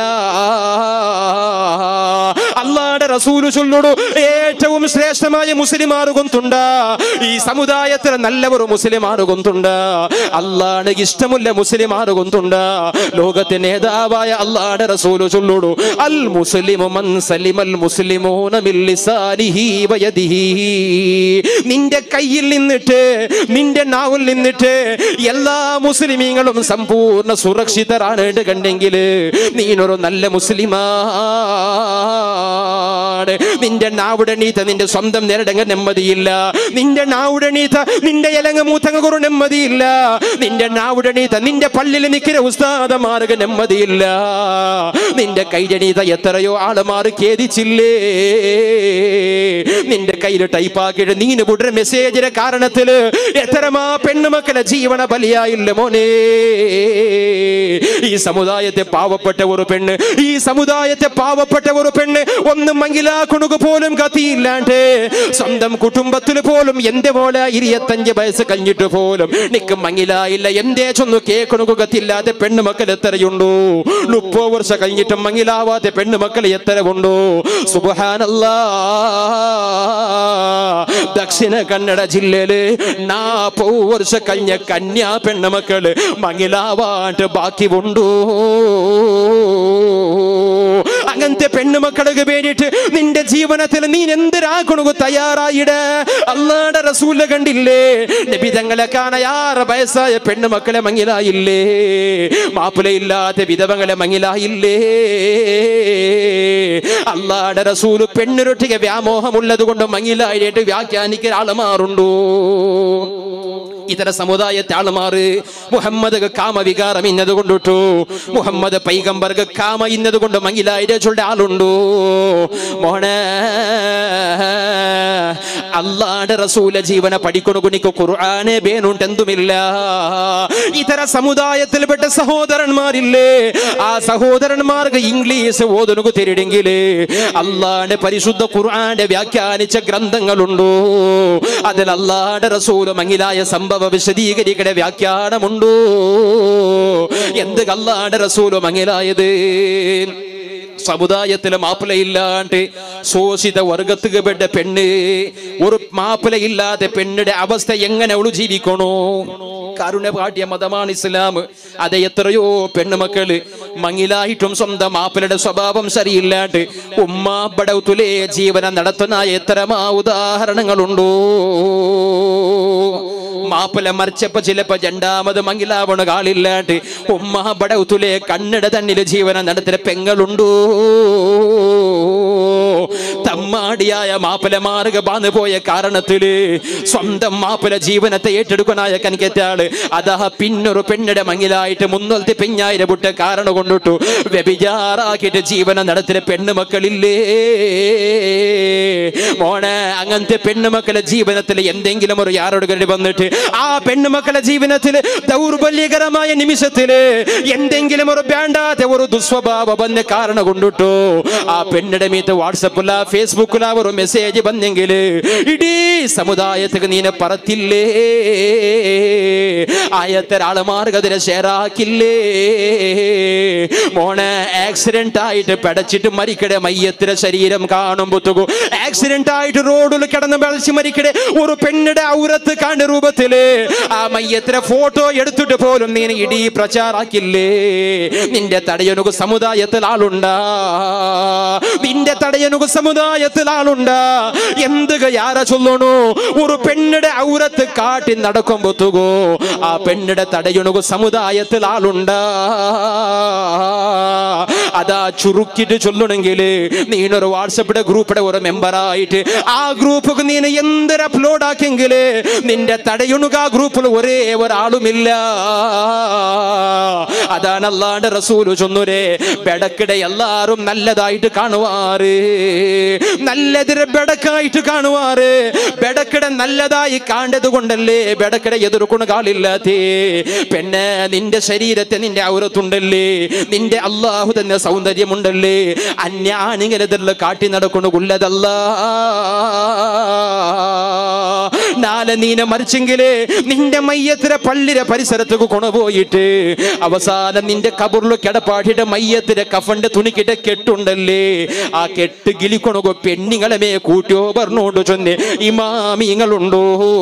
അല്ലാടെ റസൂല് ചൊല്ലുടു ഏറ്റവും ശ്രേഷ്ഠമായ മുസ്ലിമാർ കൊന്തുണ്ട ഈ സമുദായത്തിൽ നല്ലവർ മുസ്ലിമാർ കൊന്തുണ്ട അല്ലാടെ ഇഷ്ടമുള്ള മുസ്ലിമാർ കൊന്തുണ്ട ലോകത്തെ നേതാവായ അല്ലാടെ റസൂല് ചൊല്ലുടു അൽ മുസ്ലിമു മൻ സലിമൽ മുസ്ലിമൂന മിൻ ലിസാനിഹി വയദിഹി നിന്റെ കയ്യിൽ നിന്നിട്ട് നിന്റെ നാവിൽ നിന്നിട്ട് എല്ലാ മുസ്ലിമീങ്ങളും സമ്പൂർണ്ണ സുരക്ഷിതരാണ് കണ്ടെങ്കിൽ നീനൊരു നല്ല മുസ്ലിമാണ് നിന്റെ നാവുടണീത്ത നിന്റെ സ്വന്തം നേരിടങ്ങ നെമ്മതിയില്ല നിന്റെ നാവുടണീത്ത നിന്റെ ഇലങ്ങ മൂത്തങ്ങ കുറു നെമ്മതിയില്ല നിന്റെ നാവുടണീത്ത നിന്റെ പള്ളിയിൽ നിൽക്കുന്ന ഉസ്താദമാർഗ നെമ്മതിയില്ല നിന്റെ കൈജണീത എത്രയോ ആളുമാർ ഖേദിച്ചില്ലേ നിന്റെ കയ്യിൽ ടൈപ്പാക്കിയിട്ട് നീന് വിടുന്ന മെസ്സേജിന്റെ കാരണത്തില് എത്രമാ പെണ്ണുമക്കളെ ജീവന ബലിയായില്ല മോനെ ഈ സമുദായത്തെ പാവപ്പെട്ട ഒരു പെണ്ണ് ഈ സമുദായത്തെ പാവപ്പെട്ട ഒരു പെണ്ണ് ഒന്നും മങ്കിലാക്കുണുക പോലും കത്തിയില്ലാണ്ട് സ്വന്തം കുടുംബത്തിൽ പോലും എന്റെ പോലെ ഇരുപത്തഞ്ച് വയസ്സ് കഴിഞ്ഞിട്ട് പോലും നിക്ക് മങ്ങിലായില്ല എന്തേ ചൊന്നു കേക്കണുക കത്തില്ലാതെ പെണ്ണുമക്കൾ എത്രയുണ്ടോ മുപ്പത് വർഷം കഴിഞ്ഞിട്ടും മങ്ങിലാവാത്ത പെണ്ണുമക്കൾ എത്ര ഉണ്ടോ സുബഹാനല്ലാ ദക്ഷിണ കന്നഡ ജില്ലയില് നാപ്പത് വർഷം കഴിഞ്ഞ കന്യാ പെണ്ണുമക്കള് മങ്ങിലാവാണ്ട് ബാക്കി ഉണ്ടോ അങ്ങനത്തെ പെണ്ണുമക്കൾക്ക് വേണ്ടിയിട്ട് നിന്റെ ജീവനത്തിൽ നീ എന്തിനാക്കണു തയ്യാറായിട അല്ലാടെ റസൂല കണ്ടില്ലേ നബിതങ്ങളെ കാണാറ് വയസ്സായ പെണ്ണുമക്കളെ മങ്ങിലായില്ലേ മാപ്പിളയില്ലാത്ത വിധവങ്ങളെ മങ്ങിലായില്ലേ അല്ലാടെ റസൂല് പെണ്ണിരൊട്ടിക വ്യാമോഹമുള്ളത് കൊണ്ട് മങ്ങിലായിട്ട് വ്യാഖ്യാനിക്കുന്ന ആളുമാറുണ്ടോ ഇതര സമുദായത്തെ ആളുമാറ് മുഹമ്മദ് കാമവികാരം ഇന്നത് കൊണ്ടിട്ടു മുഹമ്മദ് പൈഗംബർക്ക് കാമ ഇന്നത് കൊണ്ട് മങ്ങിലായിട്ട് ചൊല്ല ആളുണ്ടോ മോണ അല്ലാടെ റസൂല ജീവന പഠിക്കണു കുണിക്ക് ഖുർആനെ ബേനുണ്ടെന്തുമില്ല ഇതര സമുദായത്തിൽപ്പെട്ട സഹോദരന്മാരില്ലേ ആ സഹോദരന്മാർക്ക് ഇംഗ്ലീഷ് ഓതുനുകു തരിടെങ്കിൽ അല്ലാടെ പരിശുദ്ധ ഖുർആന്റെ വ്യാഖ്യാനിച്ച ഗ്രന്ഥങ്ങളുണ്ടോ അതിൽ അല്ലാടെ റസൂല് മങ്ങിലായ സംഭവ വിശദീകരിക്കണ വ്യാഖ്യാനമുണ്ടോ എന്ത് അല്ലാടെ റസൂല് മങ്ങിലായത് സമുദായത്തിലെ മാപ്പിളയില്ലാണ്ട് ശോഷിത വർഗത്തുകപ്പെട്ട പെണ്ണ് ഒരു മാപ്പിളയില്ലാതെ പെണ്ണിന്റെ അവസ്ഥ എങ്ങനെ അവള് ജീവിക്കണോ കരുണ പാട്ടിയ മതമാണ് ഇസ്ലാം അത് എത്രയോ പെണ്ണുമക്കള് മങ്ങിലായിട്ടും സ്വന്തം മാപ്പിളയുടെ സ്വഭാവം ശരിയില്ലാണ്ട് ഉമ്മ ബടൗത്തുലേ ജീവനം നടത്തുന്ന എത്രമാ ഉദാഹരണങ്ങളുണ്ടോ മാപ്പിള മറിച്ചപ്പോ ചിലപ്പോ രണ്ടാമത് മങ്ങിലാവണ കാളില്ലാണ്ട് ഉമ്മ ബടൗത്തുലേ കണ്ണട തണ്ണില് ജീവനം നടത്തുന്ന പെങ്ങളുണ്ടോ തമ്മാടിയായ മാപ്പിള മാറുക ബാന്ന് പോയ കാരണത്തില് സ്വന്തം മാപ്പിള ജീവനത്തെ ഏറ്റെടുക്കാനായ കനിക്കറ്റാള് അതാ പിന്നൊരു പെണ്ണിടെ മങ്ങിലായിട്ട് മുന്നോലത്തെ പെഞ്ഞായിരം വിട്ട കാരണം കൊണ്ടിട്ടു വ്യഭിചാറാക്കിയിട്ട് ജീവനം നടത്തുന്ന പെണ്ണുമക്കളില്ലേ മോനെ അങ്ങനത്തെ പെണ്ണുമക്കളെ ജീവനത്തിൽ എന്തെങ്കിലും ഒരു യാരോട് കണ്ടി വന്നിട്ട് ആ പെണ്ണുമക്കളെ ജീവിതത്തിൽ ദൗർബല്യകരമായ നിമിഷത്തില് എന്തെങ്കിലും ഒരു വേണ്ടാത്ത ഒരു ദുസ്വഭാവ വന്ന കാരണം കൊണ്ടിട്ടു ആ പെണ്ണിടെ മീത്ത് വാട്സപ്പില ഫേസ്ബുക്കില ഒരു മെസ്സേജ് വന്നെങ്കില് ഇടീ സമുദായത്തിന് നീനെ പറത്തില്ലേ ആയത്തൊരാള് മാർഗതിനെ ഷെയറാക്കില്ലേ മോനെ ആക്സിഡന്റ് ആയിട്ട് പെടച്ചിട്ട് മരിക്കടെ മയ്യത്തിന്റെ ശരീരം കാണുമ്പോത്തുകു ആക്സിഡന്റ് ആയിട്ട് റോഡിൽ കിടന്ന് വെളിച്ച് മരിക്കടെ ഒരു പെണ്ണിടെ ഔരത്ത് കണ്ട രൂപത്തില് ആ മയ്യത്തിലെ ഫോട്ടോ എടുത്തിട്ട് പോലും നീ ഇടി പ്രചാരാക്കില്ലേ നിന്റെ തടയനുക സമുദായത്തിൽ ആളുണ്ടാ നിന്റെ തടയനുക സമുദായത്തിൽ ആളുണ്ടാ എന്തുക യാര ചൊല്ലണു ഒരു പെണ്ണിടെ ഔരത്ത് കാട്ടി നടക്കുമ്പോത്തുകോ ആ പെണ്ണിടെ തടയനുക സമുദായത്തിൽ ആളുണ്ടാ അതാ ചുരുക്കിട്ട് ചൊല്ലണമെങ്കിൽ നീനൊരു വാട്സപ്പിടെ ഗ്രൂപ്പിടെ ഒരു മെമ്പറായിട്ട് ആ ഗ്രൂപ്പ് നീ എന്തൊരു അപ്ലോഡ് ആക്കിയെങ്കിൽ നിന്റെ തടയുണുക ആ ഗ്രൂപ്പിൽ ഒരേ ഒരാളുമില്ല അതാണ് അല്ലാണ്ട് റസൂല് ചൊന്നുരേ ബെടക്കിടെ എല്ലാരും നല്ലതായിട്ട് കാണുവാറ് നല്ലതിരെ ബെടക്കായിട്ട് കാണുവാറ് ബെടക്കിടെ നല്ലതായി കാണ്ടത് കൊണ്ടല്ലേ ബെടക്കിടെ എതിർക്കുന്ന കാലില്ലാത്തേ പെണ്ണെ നിന്റെ ശരീരത്തെ നിന്റെ ഔരത്തുണ്ടല്ലേ നിന്റെ അള്ളാഹു തന്നെ സൗന്ദര്യമുണ്ടല്ലേ അന്യ ആണിങ്ങനെ കാട്ടി നടക്കുന്നു കൊല്ലതല്ല നാളെ നീനെ മറിച്ചെങ്കില് നിന്റെ മയ്യത്തിലെ പള്ളിരെ പരിസരത്തേക്ക് കൊണ്ടുപോയിട്ട് അവസാനം നിന്റെ കബറില് കിടപ്പാടിയുടെ മയ്യത്തിലെ കഫന്റെ തുണിക്കിട്ട് കെട്ടുണ്ടല്ലേ ആ കെട്ട് ഗിലിക്കൊണുകോ പെണ്ണിങ്ങളെ മേ കൂട്ടിയോ പറഞ്ഞോണ്ട് ചൊന്നെ ഇമാമിങ്ങളുണ്ടോ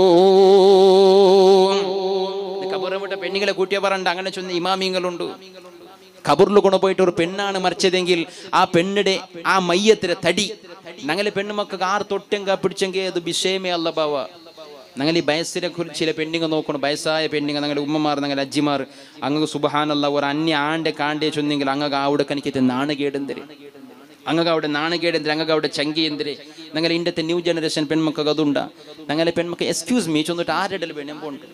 കബറും വിട്ട പെണ്ണുങ്ങളെ കൂട്ടിയോ പറയണ്ട അങ്ങനെ ചൊന്ന ഇമാമിങ്ങളുണ്ട് കബറിൽ കൊണ്ടുപോയിട്ട് ഒരു പെണ്ണാണ് മരിച്ചതെങ്കിൽ ആ പെണ്ണിടെ ആ മയ്യത്തിലെ തടി ഞങ്ങളെ പെണ്ണുമക്കൾക്ക് ആർ തൊട്ടെങ്ക പിടിച്ചെങ്കിൽ അത് വിഷയമേ അല്ല ബാവ ഞങ്ങൾ ഈ വയസ്സിനെ കുറിച്ച് ചില പെണ്ണിങ്ങ നോക്കണം വയസ്സായ പെണ്ണിങ്ങ ഞങ്ങളുടെ ഉമ്മമാർ ഞങ്ങളുടെ അജ്ജിമാർ അങ്ങ് സുബഹാനല്ല ഒരു അന്യ ആണ്ട് കാണ്ടേ ചൊന്നെങ്കിൽ അങ്ങ് അവിടെ കനിക്കത്തെ നാണകേടെന്തരെ അങ്ങക്ക് അവിടെ നാണകേടെന്തരെ അങ്ങക്ക് അവിടെ ചങ്കി എന്തിരെ ഞങ്ങൾ ഇന്നത്തെ ന്യൂ ജനറേഷൻ പെൺമക്കൾക്ക് അതുണ്ടാ ഞങ്ങളെ പെൺമക്കൾ എക്സ്ക്യൂസ് മീ ചൊന്നിട്ട് ആരുടെ പെണ്ണുമ്പോണ്ട്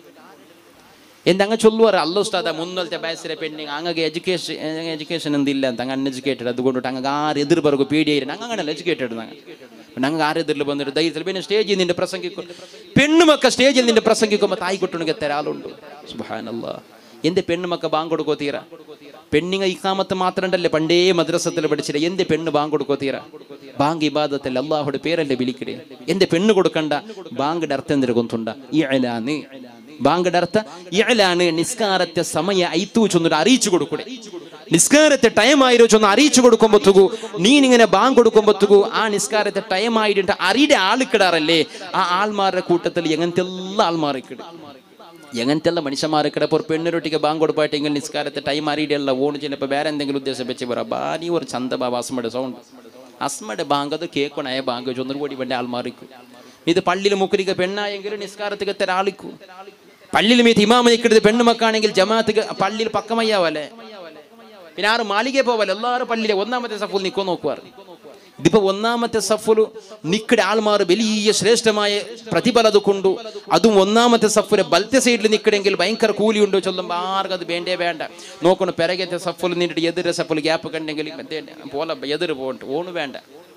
ಎಂದಂಗ ಚೊಲ್ಲುವರ ಅಲ್ಲೋಸ್ತಾದ ಮುನ್ನಲ್ತೆ ಬಯಸಿರ ಪೆಂಡಿಂಗ್ ಹಂಗಾಗಿ ಎಜುಕೇಶನ್ ಎಜುಕೇಶನ್ എന്തില്ല തങ്ങ അൺഎജുക്കേറ്റഡ് അതുകൊണ്ട് അങ്ങ് ആര് എതിർ പറക്കും പേടിയായിരുന്നു അങ്ങ് അങ്ങനെ എജുക്കേറ്റഡ് ഞങ്ങൾ ഞങ്ങൾ ആരെതിരിൽ വന്നിട്ട് ധൈര്യത്തിൽ പിന്നെ സ്റ്റേജിൽ നിന്റെ പ്രസംഗിക്കും പെണ്ണുമക്ക സ്റ്റേജിൽ നിന്റെ പ്രസംഗിക്കുമ്പോൾ തായ് കൊട്ടുണെങ്കിൽ തരാളുണ്ട് സുബാനല്ല എന്റെ പെണ്ണുമക്ക ബാങ്ക് കൊടുക്കോ തീര പെണ്ണിങ്ങ ഇക്കാമത്ത് മാത്രണ്ടല്ലേ പണ്ടേ മദ്രസത്തിൽ പഠിച്ചില്ല എന്റെ പെണ്ണ് ബാങ്ക് കൊടുക്കോ തീര ബാങ്ക് ഇബാദത്തിൽ അള്ളാഹുടെ പേരല്ലേ വിളിക്കടേ എന്റെ പെണ്ണ് കൊടുക്കണ്ട ബാങ്കിന്റെ അർത്ഥം എന്തിനു കൊന്തുണ്ട ഈ അലാന്ന് ബാങ്കയുടെ അർത്ഥ ഇഴലാണ് നിസ്കാരത്തെ സമയ ഐത്തു ചൊന്നിട്ട് അറിയിച്ചു കൊടുക്കൂടെ നിസ്കാരത്തെ ടൈം ആയിരോ ചൊന്ന് അറിയിച്ചു കൊടുക്കുമ്പോത്തുകു നീൻ ഇങ്ങനെ ബാങ്ക് കൊടുക്കുമ്പോത്തുകു ആ നിസ്കാരത്തെ ടൈം ആയിട്ട് അറിയുടെ ആളിക്കിടാറല്ലേ ആ ആൾമാരുടെ കൂട്ടത്തിൽ എങ്ങനത്തെ എല്ലാ ആൾമാറിക്കിടും എങ്ങനത്തെ എല്ലാ മനുഷ്യന്മാർക്കിടെ ഇപ്പോൾ പെണ്ണിരൊട്ടിക്ക് ബാങ്ക് കൊടുപ്പായിട്ടെങ്കിൽ നിസ്കാരത്തെ ടൈം അറിയുടെയല്ല ഓണ് ചിലപ്പോൾ വേറെ എന്തെങ്കിലും ഉദ്ദേശം വെച്ച് പറ ബാനി ഒരു ചന്ത ബാബ അസ്മയുടെ സൗണ്ട് അസ്മയുടെ ബാങ്ക് അത് കേൾക്കണേ ബാങ്ക് ചൊന്നൊരു കൂടി വേണ്ട ആൾമാറിക്കും ഇത് പള്ളിയിൽ മുക്കുരിക്ക പെണ്ണായെങ്കിലും നിസ്കാരത്തിൽ തെരാളിക്കൂ പള്ളിയിൽ മീത്ത് ഇമാമ നിൽക്കരുത് പെണ്ണുമക്കാണെങ്കിൽ ജമാഅത്ത് പള്ളിയിൽ പക്കമയ്യാവല്ലേ പിന്നെ ആറ് മാളികയെ പോവല്ലേ എല്ലാവരും പള്ളിയിലെ ഒന്നാമത്തെ സഫുൽ നിൽക്കോ നോക്കുവാറ് ഇതിപ്പോ ഒന്നാമത്തെ സഫുല് നിക്കടെ ആൾമാർ വലിയ ശ്രേഷ്ഠമായ പ്രതിഫലത് കൊണ്ടു അതും ഒന്നാമത്തെ സഫുലെ ബലത്തെ സൈഡിൽ നിൽക്കണമെങ്കിൽ ഭയങ്കര കൂലിയുണ്ട് ചൊല്ലുമ്പോൾ ആർക്കും അത് വേണ്ടേ വേണ്ട നോക്കണം പിറകത്തെ സഫുൽ നിന്നിട്ട് എതിരെ സഫുൽ ഗ്യാപ്പ് കണ്ടെങ്കിൽ പോലെ എതിര് പോകണ്ട ഓണ് വേണ്ട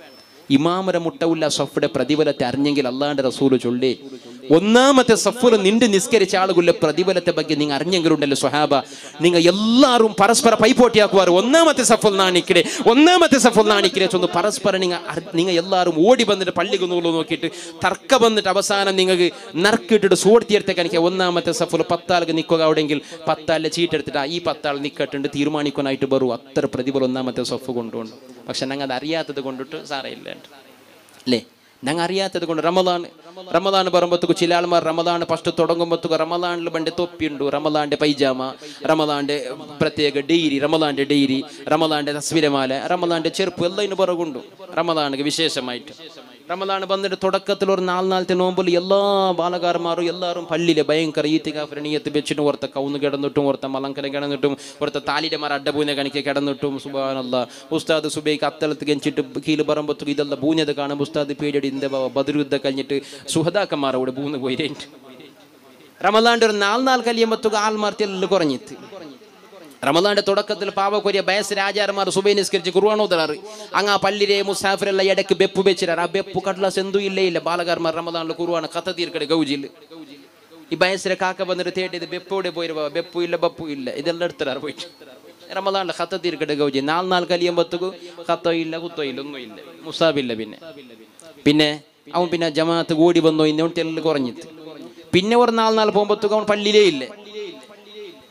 ഇമാമര മുട്ടവുല്ല സഫുടെ പ്രതിഫലത്തെ അറിഞ്ഞെങ്കിൽ അള്ളാന്റെ റസൂല് ചൊല്ലി ഒന്നാമത്തെ സഫുൽ നിന്റെ നിസ്കരിച്ച ആളുകളുടെ പ്രതിഫലത്തെ ಬಗ್ಗೆ നിങ്ങൾ അറിഞ്ഞെങ്കിലുണ്ടല്ലോ സ്വഹാബ നിങ്ങൾ എല്ലാവരും പരസ്പര പൈപ്പോട്ടിയാക്കുവാറ് ഒന്നാമത്തെ സഫുൽ നാണിക്കടെ ഒന്നാമത്തെ സഫുൽ നാണിക്കടെ ചൊന്ന് പരസ്പരം നിങ്ങൾ നിങ്ങൾ എല്ലാവരും ഓടി വന്നിട്ട് പള്ളിക്ക് നൂല് നോക്കിയിട്ട് തർക്ക വന്നിട്ട് അവസാനം നിങ്ങൾക്ക് നറുക്കിട്ടിട്ട് സോടിത്തീർത്തേക്ക് എനിക്ക് ഒന്നാമത്തെ സഫുൽ പത്താൾക്ക് നിൽക്കുക അവിടെയെങ്കിൽ പത്താളിലെ ചീട്ടെടുത്തിട്ട് ആ ഈ പത്താൾ നിൽക്കട്ടുണ്ട് തീരുമാനിക്കാനായിട്ട് വരും അത്ര പ്രതിഫലം ഒന്നാമത്തെ സഫ് കൊണ്ടുകൊണ്ട് പക്ഷെ ഞങ്ങൾ അത് അറിയാത്തത് കൊണ്ടിട്ട് സാറയില്ല അല്ലേ ഞങ്ങൾ അറിയാത്തത് കൊണ്ട് റമദാൻ റമദാൻ പറയുമ്പോഴത്തേക്ക് ചില ആൾമാർ റമദാൻ ഫസ്റ്റ് തുടങ്ങുമ്പോഴത്തേക്ക് റമദാനിൽ പണ്ട് തൊപ്പിയുണ്ട് റമദാന്റെ പൈജാമ റമദാന്റെ പ്രത്യേക ഡെയ്രി റമദാന്റെ ഡെയ്രി റമദാന്റെ തസ്വിരമാല റമദാന്റെ ചെറുപ്പ് എല്ലാം ഇതിന് പുറകുണ്ട് റമദാനക്ക് വിശേഷമായിട്ട് റമദാൻ വന്നിട്ട് തുടക്കത്തിൽ ഒരു നാല് നാളത്തെ നോമ്പിൽ എല്ലാ ബാലകാരന്മാരും എല്ലാവരും പള്ളിയിലെ ഭയങ്കര ഈത്തികാഫിനെ നീയത്ത് വെച്ചിട്ട് ഓർത്ത കൗന്ന് കിടന്നിട്ടും ഓർത്ത മലങ്കല കിടന്നിട്ടും ഓർത്ത താലിയുടെ മര അഡബൂനെ കണിക്ക് കിടന്നിട്ടും സുബാനല്ല ഉസ്താദ് സുബൈക്ക് അത്തലത്ത് കെഞ്ചിട്ട് കീല് പറമ്പത്തു ഇതെല്ലാം ബൂഞ്ഞത് കാണുമ്പോൾ ഉസ്താദ് പേടിയടി ഇന്ത ബദറുദ്ധ കഴിഞ്ഞിട്ട് സുഹദാക്കന്മാരോട് ബൂന്ന് പോയിട്ട് റമദാന്റെ ഒരു നാല് നാൾ കഴിയുമ്പോഴത്തേക്ക് ആൾമാർത്തി എല്ലാം കുറഞ്ഞിത്ത് റമദാന്റെ തുടക്കത്തിൽ പാവക്കൊരിയ ബയസ് രാജാരന്മാർ സുബൈ നിസ്കരിച്ച് കുറുവാണോതറാറ് അങ്ങ് ആ പള്ളിരെ മുസാഫിറെല്ലാം ഇടയ്ക്ക് ബെപ്പ് വെച്ചിരാറ് ആ ബെപ്പ് കടലാസ് എന്തും ഇല്ലേ ഇല്ല ബാലകാർമാർ റമദാനിൽ കുറുവാണ് കഥ തീർക്കടെ ഗൗജിയിൽ ഈ ബയസിലെ കാക്ക വന്നിട്ട് തേട്ടിയത് ബെപ്പോടെ പോയി ബെപ്പു ഇല്ല ബപ്പു ഇല്ല ഇതെല്ലാം എടുത്തിടാറ് പോയിട്ട് റമദാനിലെ കഥ തീർക്കട്ടെ ഗൗജി നാല് നാൾ കഴിയുമ്പോഴത്തേക്ക് കത്തോ ഇല്ല കുത്തോ ഇല്ല ഒന്നും ഇല്ല മുസാബില്ല പിന്നെ പിന്നെ അവൻ പിന്നെ ജമാഅത്ത് കൂടി വന്നോ ഇന്നോട്ട് എല്ലാം കുറഞ്ഞിട്ട് പിന്നെ ഒരു നാല് നാൾ പോകുമ്പോഴത്തേക്ക് അവൻ പള്ളിയിലേ ഇല്ല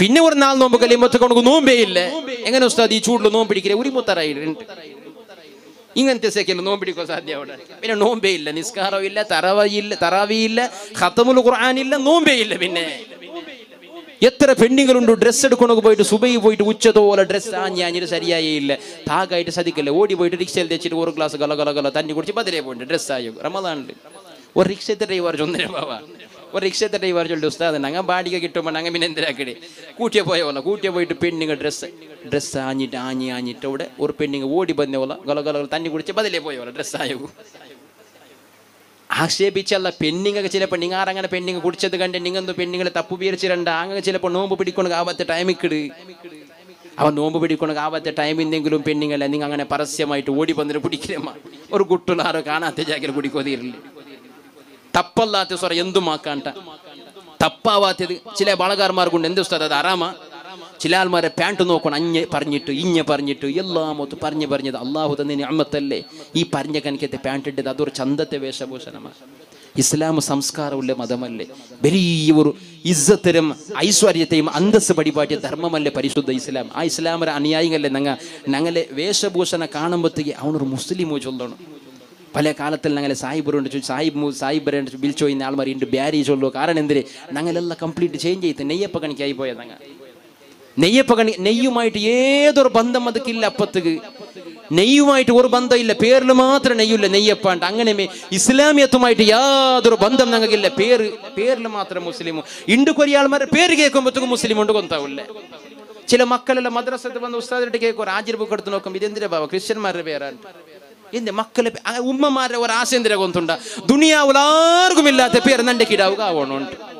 പിന്നെ ഒരു നാൾ നോമ്പ് കലിമത്ത് കൊണ്ട് നോമ്പേ ഇല്ല എങ്ങനെ ഉസ്താദ് ഈ ചൂടിൽ നോമ്പ് പിടിക്കില്ല ഒരു മുത്തറായിട്ട് ഇങ്ങനത്തെ സെക്കൻഡ് നോമ്പിടിക്കോ സാധ്യ അവിടെ പിന്നെ നോമ്പേ ഇല്ല നിസ്കാരം ഇല്ല തറവയില്ല തറാവിയില്ല ഖത്തമുൽ ഖുർആൻ ഇല്ല നോമ്പേ ഇല്ല പിന്നെ എത്ര പെണ്ണുങ്ങളുണ്ട് ഡ്രസ്സ് എടുക്കണക്ക് പോയിട്ട് സുബൈ പോയിട്ട് ഉച്ചതോലെ ഡ്രസ്സ് ആഞ്ഞാഞ്ഞിട്ട് ശരിയായേ ഇല്ല താകായിട്ട് സതിക്കല്ല ഓടി പോയിട്ട് റിക്ഷയിൽ തെച്ചിട്ട് ഒരു ഗ്ലാസ് ഗല ഗല ഗല തന്നി കുടിച്ച് ബദലേ പോയിട്ട് ഡ്രസ്സ് ആയോ റമദാനിൽ ഒരു റിക്ഷത്തെ ഡ്രൈവർ ചൊന്നര ബാബ ഒരു റിക്ഷത്തെ ഡ്രൈവർ ചൊല്ലി ഉസ്താദ് ഞങ്ങൾ ബാടിക കിട്ടുമ്പോൾ ഞങ്ങൾ പിന്നെ എന്തിനാക്കടേ കൂട്ടിയെ പോയ പോലെ കൂട്ടിയെ പോയിട്ട് പെണ്ണുങ്ങൾ ഡ്രസ്സ് ഡ്രസ്സ് ആഞ്ഞിട്ട് ആഞ്ഞി ആഞ്ഞിട്ട് അവിടെ ഒരു പെണ്ണുങ്ങൾ ഓടി ಬಂದ പോലെ ഗല ഗല ഗല തന്നി കുടിച്ച് ബദലേ പോയ പോലെ ഡ്രസ്സ് ആയോ ആക്ഷേപിച്ചല്ല പെണ്ണിങ്ങൊക്കെ ചിലപ്പോൾ നിങ്ങാറങ്ങനെ പെണ്ണിങ് കുടിച്ചത് കണ്ട് നിങ്ങൊന്ന് പെണ്ണുങ്ങളെ തപ്പു വിചാരിച്ചിരണ്ട അങ്ങനെ ചിലപ്പോൾ നോമ്പ് പിടിക്കണ ആവാത്ത ടൈമിക്കിട് അവൻ നോമ്പ് പിടിക്കണ ആവാത്ത ടൈമിന്തെങ്കിലും പെണ്ണുങ്ങളെ നിങ്ങൾ അങ്ങനെ പരസ്യമായിട്ട് ഓടി വന്നിട്ട് പിടിக்கிறമ്മ ഒരു കുട്ടുലാറോ കാണാത്ത ജാഗ്രത കുടിക്കോതിയില്ലേ തപ്പല്ലാത്ത സ്വറ എന്തുമാക്കാണ്ട തപ്പാവാത്തത് ചില ബാളകാർമാർക്കുണ്ട് എന്ത് ഉസ്താദ് അത് അറാമ ചില ആൾമാരെ പാൻറ് നോക്കണം അഞ്ഞ് പറഞ്ഞിട്ട് ഇഞ്ഞ പറഞ്ഞിട്ട് എല്ലാം ഒത്ത് പറഞ്ഞു പറഞ്ഞത് അള്ളാഹു തന്നെ അമ്മത്തല്ലേ ഈ പറഞ്ഞ കനക്കത്തെ പാൻറ് ഇട്ടത് അതൊരു ചന്തത്തെ വേഷഭൂഷണമാണ് ഇസ്ലാം സംസ്കാരമുള്ള മതമല്ലേ വലിയ ഒരു ഇസ്സത്തരും ഐശ്വര്യത്തെയും അന്തസ് പടിപാട്ടിയ ധർമ്മമല്ലേ പരിശുദ്ധ ഇസ്ലാം ആ ഇസ്ലാമര അനുയായികളെ ഞങ്ങ ഞങ്ങളെ വേഷഭൂഷണ കാണുമ്പോഴത്തേക്ക് അവനൊരു മുസ്ലിമോ ചൊല്ലണം പല കാലത്തിൽ ഞങ്ങളെ സാഹിബറുണ്ട് സാഹിബ് മു സാഹിബരെ വിളിച്ചോ ഇന്ന ആൾമാരുണ്ട് ಬ್ಯಾರಿ ചൊല്ലോ കാരണം എന്തിന് ഞങ്ങളെല്ലാം കംപ്ലീറ്റ് ചേഞ്ച് ചെയ്ത് നെയ്യപ്പ കണിക്കായി പോയത് ഞങ്ങൾ നെയ്യപ്പ കണി നെയ്യുമായിട്ട് ഏതൊരു ബന്ധം ಅದಕ್ಕಿಲ್ಲ അപ്പത്തേക്ക് നെയ്യുമായിട്ട് ഒരു ബന്ധമില്ല പേരിൽ മാത്രം നെയ്യില്ല നെയ്യപ്പാണ്ട് അങ്ങനെ മേ- ഇസ്ലാമിയത്തുമായിട്ട് യാതൊരു ബന്ധം ഞങ്ങൾക്കില്ല പേര് പേരിൽ മാത്രം മുസ്ലിമും ഇണ്ട് കൊരിയാൾമാരെ പേര് കേൾക്കുമ്പോഴത്തേക്കും മുസ്ലിം ഉണ്ട് കൊന്താവില്ലേ ചില മക്കളെല്ലാം മദ്രസത്ത് വന്ന് ഉസ്താദിട്ട് കേൾക്കും രാജ്യ ബുക്ക് എടുത്ത് നോക്കും ഇതെന്തിനാ ബാബ ക്രിസ്ത്യന്മാരുടെ പേരാണ് എന്ത് മക്കളെ പേ- ആ ഉമ്മമാരുടെ ഒരു ആശയന്തിര കൊന്തുണ്ട ദുനിയാവിൽ ആർക്കും ഇല്ലാത്ത പേര് നന്റെ കിടാവുക ആവണുണ്ട്